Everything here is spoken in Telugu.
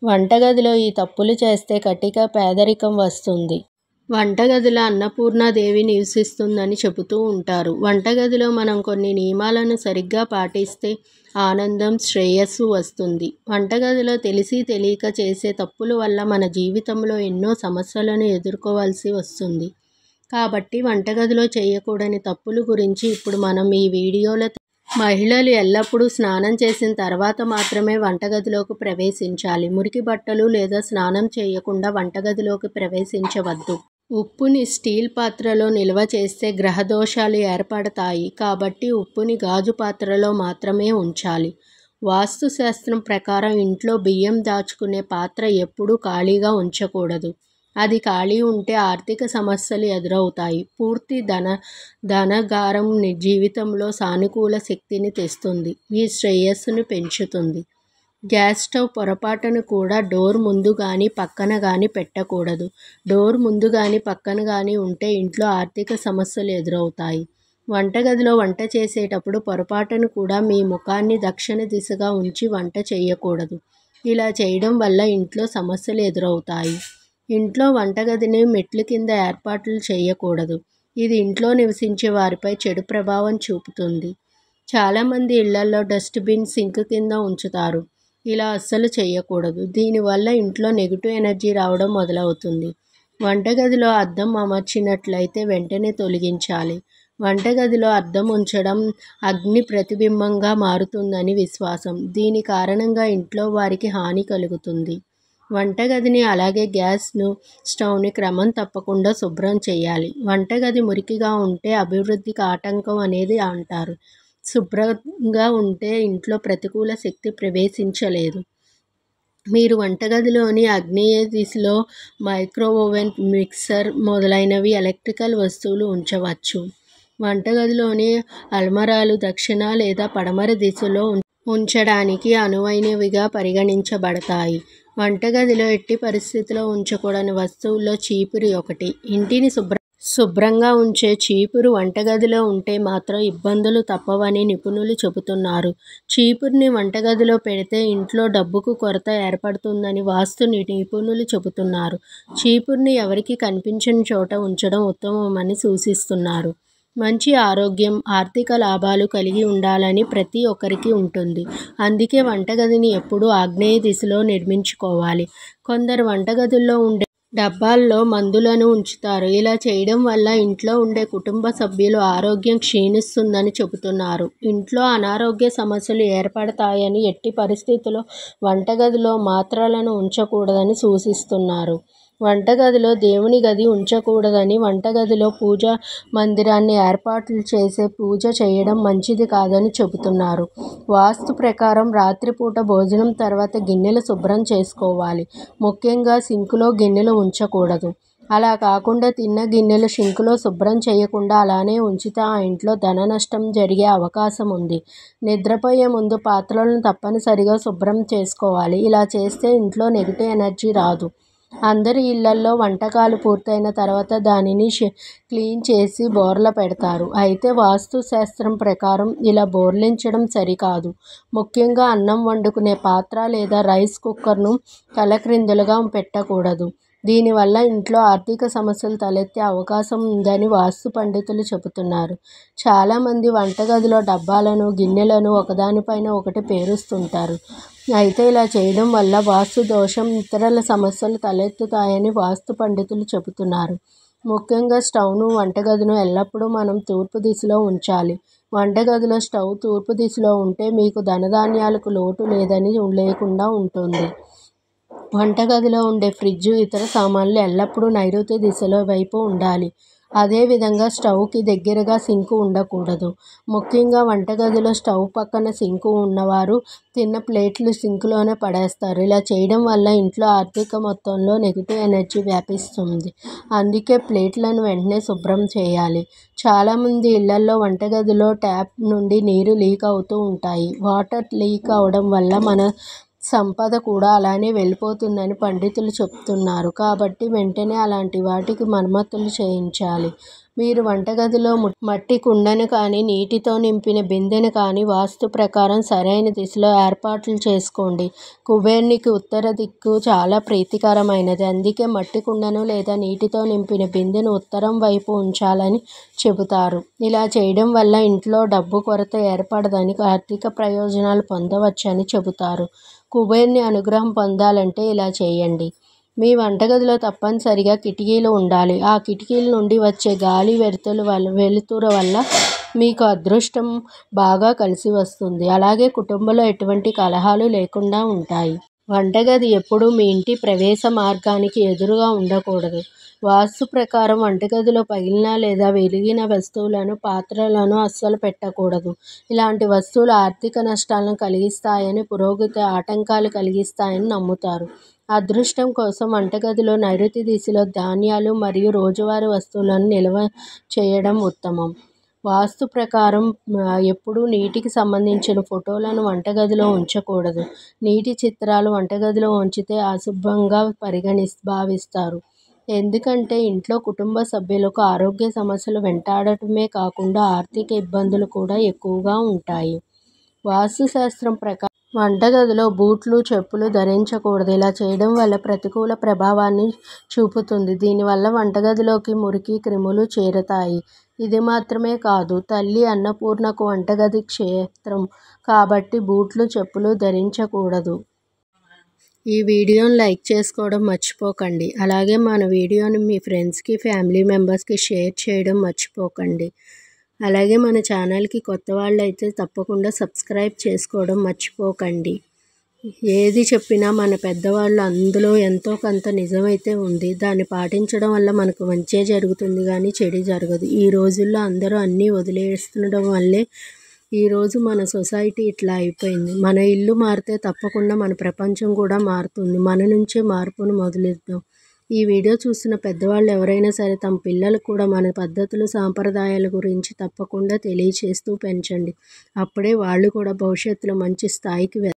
వంటగదిలో ఈ తప్పులు చేస్తే కటిక పేదరికం వస్తుంది వంటగదిలో అన్నపూర్ణాదేవి నివసిస్తుందని చెబుతూ ఉంటారు వంటగదిలో మనం కొన్ని నియమాలను సరిగ్గా పాటిస్తే ఆనందం శ్రేయస్సు వస్తుంది వంటగదిలో తెలిసి తెలియక చేసే తప్పుల వల్ల మన జీవితంలో ఎన్నో సమస్యలను ఎదుర్కోవాల్సి వస్తుంది కాబట్టి వంటగదిలో చేయకూడని తప్పుల గురించి ఇప్పుడు మనం ఈ వీడియోలో మహిళలు ఎల్లప్పుడూ స్నానం చేసిన తర్వాత మాత్రమే వంటగదిలోకి ప్రవేశించాలి మురికి బట్టలు లేదా స్నానం చేయకుండా వంటగదిలోకి ప్రవేశించవద్దు ఉప్పుని స్టీల్ పాత్రలో నిల్వ చేస్తే గ్రహదోషాలు ఏర్పడతాయి కాబట్టి ఉప్పుని గాజు పాత్రలో మాత్రమే ఉంచాలి వాస్తు శాస్త్రం ప్రకారం ఇంట్లో బియ్యం దాచుకునే పాత్ర ఎప్పుడూ ఖాళీగా ఉంచకూడదు అది ఖాళీ ఉంటే ఆర్థిక సమస్యలు ఎదురవుతాయి పూర్తి ధన ధనగారం జీవితంలో సానుకూల శక్తిని తెస్తుంది మీ శ్రేయస్సును పెంచుతుంది గ్యాస్ స్టవ్ పొరపాటును కూడా డోర్ ముందు కానీ పక్కన కానీ పెట్టకూడదు డోర్ ముందు కానీ పక్కన కానీ ఉంటే ఇంట్లో ఆర్థిక సమస్యలు ఎదురవుతాయి వంటగదిలో వంట చేసేటప్పుడు పొరపాటును కూడా మీ ముఖాన్ని దక్షిణ దిశగా ఉంచి వంట చేయకూడదు ఇలా చేయడం వల్ల ఇంట్లో సమస్యలు ఎదురవుతాయి ఇంట్లో వంటగదిని మెట్ల కింద ఏర్పాట్లు చేయకూడదు ఇది ఇంట్లో నివసించే వారిపై చెడు ప్రభావం చూపుతుంది చాలామంది ఇళ్లలో డస్ట్బిన్ సింక్ కింద ఉంచుతారు ఇలా అస్సలు చేయకూడదు దీనివల్ల ఇంట్లో నెగిటివ్ ఎనర్జీ రావడం మొదలవుతుంది వంటగదిలో అద్దం అమర్చినట్లయితే వెంటనే తొలగించాలి వంటగదిలో అద్దం ఉంచడం అగ్ని ప్రతిబింబంగా మారుతుందని విశ్వాసం దీని కారణంగా ఇంట్లో వారికి హాని కలుగుతుంది వంటగదిని అలాగే గ్యాస్ను స్టవ్ని క్రమం తప్పకుండా శుభ్రం చేయాలి వంటగది మురికిగా ఉంటే అభివృద్ధికి ఆటంకం అనేది అంటారు శుభ్రంగా ఉంటే ఇంట్లో ప్రతికూల శక్తి ప్రవేశించలేదు మీరు వంటగదిలోని ఆగ్నేయ దిశలో మైక్రో ఓవెన్ మిక్సర్ మొదలైనవి ఎలక్ట్రికల్ వస్తువులు ఉంచవచ్చు వంటగదిలోని అల్మరాలు దక్షిణ లేదా పడమర దిశలో ఉంచడానికి అనువైనవిగా పరిగణించబడతాయి వంటగదిలో ఎట్టి పరిస్థితిలో ఉంచకూడని వస్తువుల్లో చీపురు ఒకటి ఇంటిని శుభ్ర శుభ్రంగా ఉంచే చీపురు వంటగదిలో ఉంటే మాత్రం ఇబ్బందులు తప్పవని నిపుణులు చెబుతున్నారు చీపురుని వంటగదిలో పెడితే ఇంట్లో డబ్బుకు కొరత ఏర్పడుతుందని వాస్తు నిపుణులు చెబుతున్నారు చీపురుని ఎవరికి కనిపించని చోట ఉంచడం ఉత్తమమని సూచిస్తున్నారు మంచి ఆరోగ్యం ఆర్థిక లాభాలు కలిగి ఉండాలని ప్రతి ఒక్కరికి ఉంటుంది అందుకే వంటగదిని ఎప్పుడూ ఆగ్నేయ దిశలో నిర్మించుకోవాలి కొందరు వంటగదుల్లో ఉండే డబ్బాల్లో మందులను ఉంచుతారు ఇలా చేయడం వల్ల ఇంట్లో ఉండే కుటుంబ సభ్యులు ఆరోగ్యం క్షీణిస్తుందని చెబుతున్నారు ఇంట్లో అనారోగ్య సమస్యలు ఏర్పడతాయని ఎట్టి పరిస్థితుల్లో వంటగదిలో మాత్రలను ఉంచకూడదని సూచిస్తున్నారు వంటగదిలో దేవుని గది ఉంచకూడదని వంటగదిలో పూజ మందిరాన్ని ఏర్పాట్లు చేసే పూజ చేయడం మంచిది కాదని చెబుతున్నారు వాస్తు ప్రకారం రాత్రిపూట భోజనం తర్వాత గిన్నెలు శుభ్రం చేసుకోవాలి ముఖ్యంగా సింకులో గిన్నెలు ఉంచకూడదు అలా కాకుండా తిన్న గిన్నెలు షింకులో శుభ్రం చేయకుండా అలానే ఉంచితే ఆ ఇంట్లో ధన నష్టం జరిగే అవకాశం ఉంది నిద్రపోయే ముందు పాత్రలను తప్పనిసరిగా శుభ్రం చేసుకోవాలి ఇలా చేస్తే ఇంట్లో నెగిటివ్ ఎనర్జీ రాదు అందరి ఇళ్లల్లో వంటకాలు పూర్తయిన తర్వాత దానిని క్లీన్ చేసి బోర్ల పెడతారు అయితే వాస్తు శాస్త్రం ప్రకారం ఇలా బోర్లించడం సరికాదు ముఖ్యంగా అన్నం వండుకునే పాత్ర లేదా రైస్ కుక్కర్ను తలక్రిందులుగా పెట్టకూడదు దీనివల్ల ఇంట్లో ఆర్థిక సమస్యలు తలెత్తే అవకాశం ఉందని వాస్తు పండితులు చెబుతున్నారు చాలామంది వంటగదిలో డబ్బాలను గిన్నెలను ఒకదానిపైన ఒకటి పేరుస్తుంటారు అయితే ఇలా చేయడం వల్ల వాస్తు దోషం ఇతరుల సమస్యలు తలెత్తుతాయని వాస్తు పండితులు చెబుతున్నారు ముఖ్యంగా స్టవ్ను వంటగదిను ఎల్లప్పుడూ మనం తూర్పు దిశలో ఉంచాలి వంటగదిలో స్టవ్ తూర్పు దిశలో ఉంటే మీకు ధనధాన్యాలకు లోటు లేదని లేకుండా ఉంటుంది వంటగదిలో ఉండే ఫ్రిడ్జ్ ఇతర సామాన్లు ఎల్లప్పుడూ నైరుతి దిశలో వైపు ఉండాలి అదేవిధంగా స్టవ్కి దగ్గరగా సింకు ఉండకూడదు ముఖ్యంగా వంటగదిలో స్టవ్ పక్కన సింకు ఉన్నవారు తిన్న ప్లేట్లు సింకులోనే పడేస్తారు ఇలా చేయడం వల్ల ఇంట్లో ఆర్థిక మొత్తంలో నెగిటివ్ ఎనర్జీ వ్యాపిస్తుంది అందుకే ప్లేట్లను వెంటనే శుభ్రం చేయాలి చాలామంది ఇళ్లల్లో వంటగదిలో ట్యాప్ నుండి నీరు లీక్ అవుతూ ఉంటాయి వాటర్ లీక్ అవడం వల్ల మన సంపద కూడా అలానే వెళ్ళిపోతుందని పండితులు చెప్తున్నారు కాబట్టి వెంటనే అలాంటి వాటికి మరమ్మతులు చేయించాలి మీరు వంటగదిలో మట్టి కుండను కానీ నీటితో నింపిన బిందెను కానీ వాస్తు ప్రకారం సరైన దిశలో ఏర్పాట్లు చేసుకోండి కుబేరునికి ఉత్తర దిక్కు చాలా ప్రీతికరమైనది అందుకే మట్టి కుండను లేదా నీటితో నింపిన బిందెను ఉత్తరం వైపు ఉంచాలని చెబుతారు ఇలా చేయడం వల్ల ఇంట్లో డబ్బు కొరత ఏర్పడదని ఆర్థిక ప్రయోజనాలు పొందవచ్చని చెబుతారు కుబేరుని అనుగ్రహం పొందాలంటే ఇలా చేయండి మీ వంటగదిలో తప్పనిసరిగా కిటికీలు ఉండాలి ఆ కిటికీల నుండి వచ్చే గాలి వెలుతురు వల్ల వెలుతురు వల్ల మీకు అదృష్టం బాగా కలిసి వస్తుంది అలాగే కుటుంబంలో ఎటువంటి కలహాలు లేకుండా ఉంటాయి వంటగది ఎప్పుడూ మీ ఇంటి ప్రవేశ మార్గానికి ఎదురుగా ఉండకూడదు వాస్తు ప్రకారం వంటగదిలో పగిలిన లేదా వెలిగిన వస్తువులను పాత్రలను అస్సలు పెట్టకూడదు ఇలాంటి వస్తువులు ఆర్థిక నష్టాలను కలిగిస్తాయని పురోగతి ఆటంకాలు కలిగిస్తాయని నమ్ముతారు అదృష్టం కోసం వంటగదిలో నైరుతి దిశలో ధాన్యాలు మరియు రోజువారీ వస్తువులను నిల్వ చేయడం ఉత్తమం వాస్తు ప్రకారం ఎప్పుడూ నీటికి సంబంధించిన ఫోటోలను వంటగదిలో ఉంచకూడదు నీటి చిత్రాలు వంటగదిలో ఉంచితే అశుభంగా పరిగణి భావిస్తారు ఎందుకంటే ఇంట్లో కుటుంబ సభ్యులకు ఆరోగ్య సమస్యలు వెంటాడటమే కాకుండా ఆర్థిక ఇబ్బందులు కూడా ఎక్కువగా ఉంటాయి వాస్తుశాస్త్రం ప్రకారం వంటగదిలో బూట్లు చెప్పులు ధరించకూడదు ఇలా చేయడం వల్ల ప్రతికూల ప్రభావాన్ని చూపుతుంది దీనివల్ల వంటగదిలోకి మురికి క్రిములు చేరతాయి ఇది మాత్రమే కాదు తల్లి అన్నపూర్ణకు వంటగది క్షేత్రం కాబట్టి బూట్లు చెప్పులు ధరించకూడదు ఈ వీడియోని లైక్ చేసుకోవడం మర్చిపోకండి అలాగే మన వీడియోని మీ ఫ్రెండ్స్కి ఫ్యామిలీ మెంబర్స్కి షేర్ చేయడం మర్చిపోకండి అలాగే మన ఛానల్కి కొత్త వాళ్ళు అయితే తప్పకుండా సబ్స్క్రైబ్ చేసుకోవడం మర్చిపోకండి ఏది చెప్పినా మన పెద్దవాళ్ళు అందులో ఎంతో కొంత నిజమైతే ఉంది దాన్ని పాటించడం వల్ల మనకు మంచే జరుగుతుంది కానీ చెడు జరగదు ఈ రోజుల్లో అందరూ అన్నీ వదిలేస్తుండడం వల్లే ఈరోజు మన సొసైటీ ఇట్లా అయిపోయింది మన ఇల్లు మారితే తప్పకుండా మన ప్రపంచం కూడా మారుతుంది మన నుంచే మార్పును మొదలెద్దాం ఈ వీడియో చూస్తున్న పెద్దవాళ్ళు ఎవరైనా సరే తమ పిల్లలకు కూడా మన పద్ధతులు సాంప్రదాయాల గురించి తప్పకుండా తెలియచేస్తూ పెంచండి అప్పుడే వాళ్ళు కూడా భవిష్యత్తులో మంచి స్థాయికి